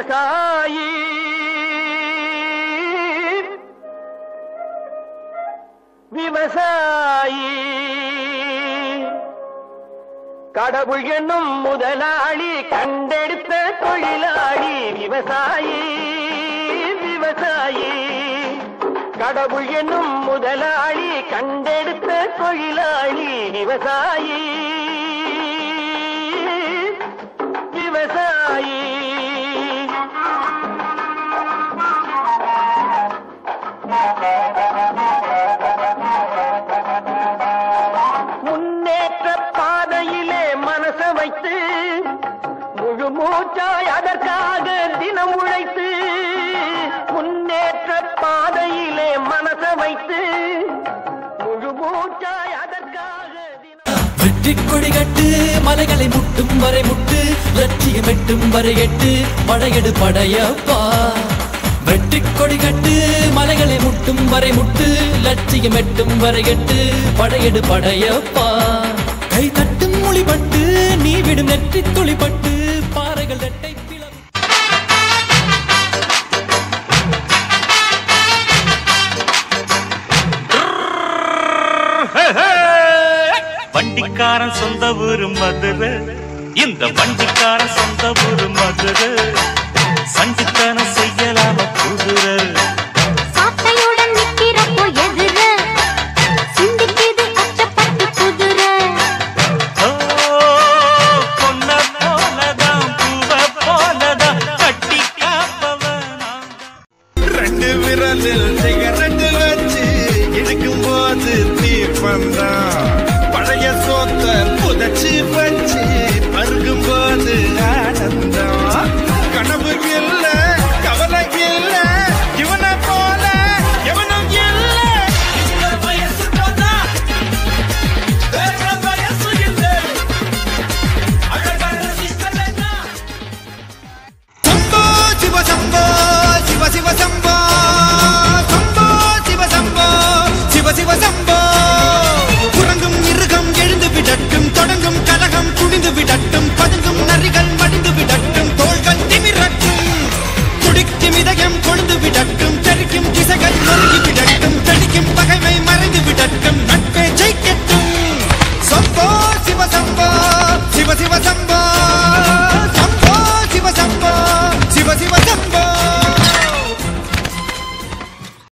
விவசாயி விவசாயி கடவுள் என்னும் முதலாளி கண்டெடுத்த தொழிலாளி விவசாயி விவசாயி கடவுள் என்னும் முதலாளி கண்டெடுத்த தொழிலாளி விவசாயி விவசாயி முன்னேற்ற பாதையிலே மனச வைத்து முழு மூச்சாய் அதற்காக தினம் உழைத்து முன்னேற்ற பாதையிலே மனச வைத்து முழு மூச்சாய் அதற்காக தினம் வெற்றி கொடி கட்டு மலைகளை முட்டும் வரை முட்டு லட்சியம் எட்டும் வரை எட்டு படையெடு படையப்பா வெற்றி கொடி கட்டு மலைகளை முட்டும் வரை முட்டு லட்சியம் எட்டும் வரை எட்டு படையெடு படையப்பா கை தட்டும் மொழிபட்டு நீ விடும் நெற்றி துளிப்பட்டு பாறைகள் ரெட்டை பிளவு வண்டிக்காரன் சொந்த ஊரு மதுரை இந்த வண்டிக்காரன் சொந்த ஊரு மதுரை சண்டித்தனம் செய்யலாம குதிரை